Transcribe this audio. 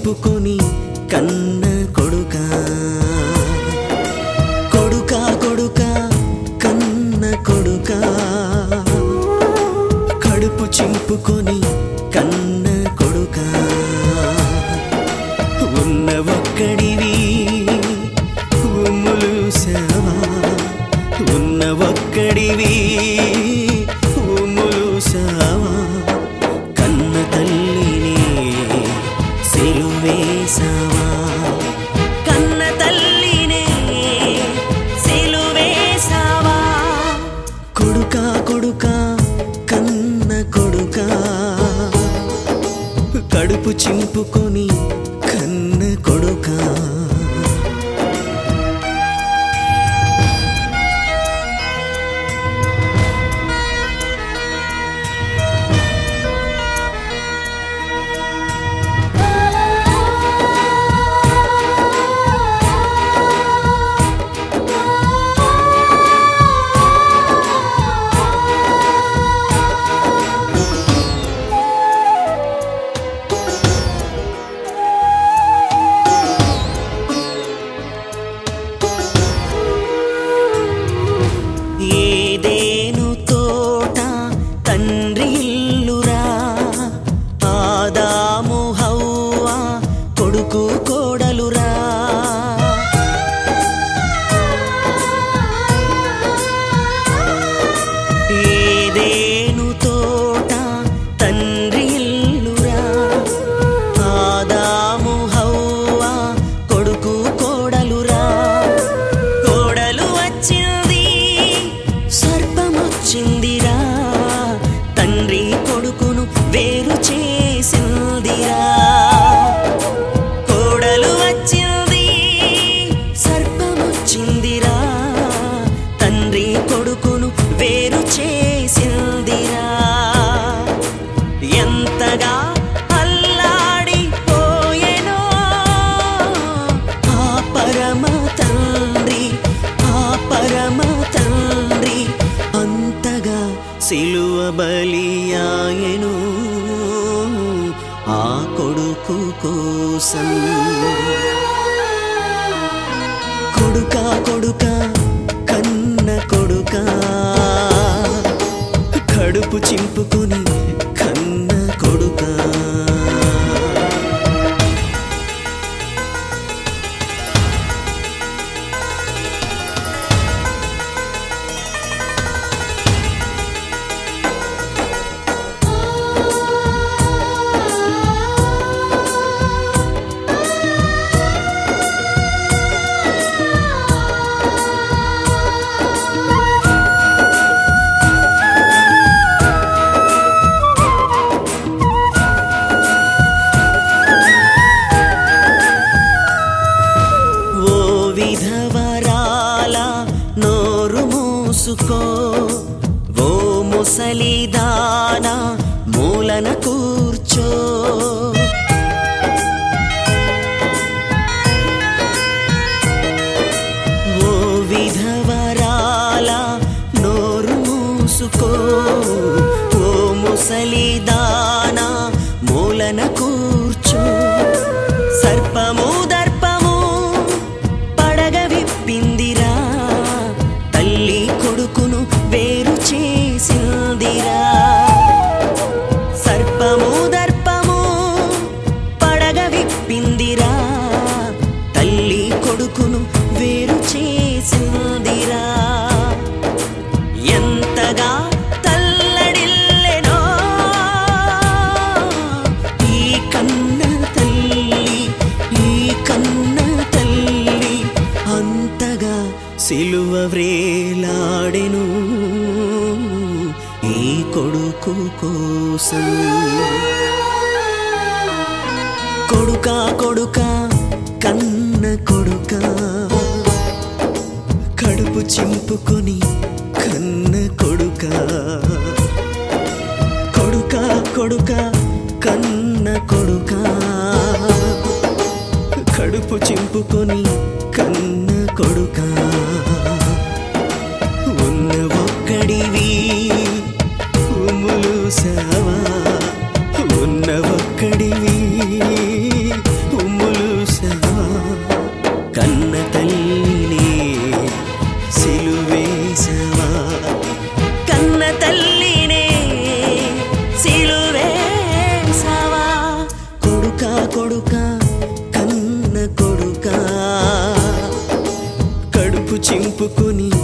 చింపుకొని కన్న కొడుక కొడుక కొడుక కన్న కొడుక కడుపు చింపుకొని కన్న కొడుక ఉన్న ఒక్కడివి ఉమ్ములు సేవా ఉన్న ఒక్కడివి ఉమ్ములు సేవా కన్న తల్లిని సిలువేసావా కన్న తల్లినే సిలువేసావా కొడుక కొడుక కన్న కొడుక కడుపు చింపుకొని కన్న కొడుక ఏదేను తోట తండ్రి ఇల్లురా ఆదాము హవ్వ కొడుకు కోడలురా ఏదేను తోట తండ్రి ఇల్లురా ఆదాము హవ్వ కొడుకు కోడలురా కోడలు వచ్చింది సర్పమొచ్చిందిరా తండ్రి కొడుకును వేరు చేసిందిరా కోడలు వచ్చింది సర్పమొచ్చిందిరా తండ్రి కొడుకును వేరు చేసిందిరా ఎంతగా అల్లాడిపోయెనో ఆ పరమ తండ్రి ఆ పరమ తండ్రి అంతగా సిలువ బలియాయను ఆ కొడుకు కోసం కొడుక కొడుక కన్న కొడుక కడుపు చింపుకొని కన్న కొడుక ఓ విధవరాల నోరు మూసుకో ఓ ముసలిదాన మూలన కూర్చో ఓ విధవరాల నోరు మూసుకో ఓ ముసలిదాన మూలన కూర్చో సర్పము దర్పము పడగ విప్పిందిరా తల్లి కొడుకును వేరు చేసిందిరా సర్పము దర్పము పడగ విప్పిందిరా తల్లి కొడుకును వేరు చేసిందిరా ఎంతగా తల్లడిల్లెనో ఈ కన్న తల్లి ఈ కన్న తల్లి అంతగా సిలువ వ్రేలాడెను ఈ కొడుకు కోసం కొడుక కొడుక కన్న కొడుక కడుపు చింపుకొని కన్న కొడుక కొడుక కొడుక కన్న కొడుక కడుపు చింపుకొని కన్న కొడుక ఉన్న ఒక్కడివి ఉమ్ములు సావా ఉన్న ఒక్కడివి చింపుకొని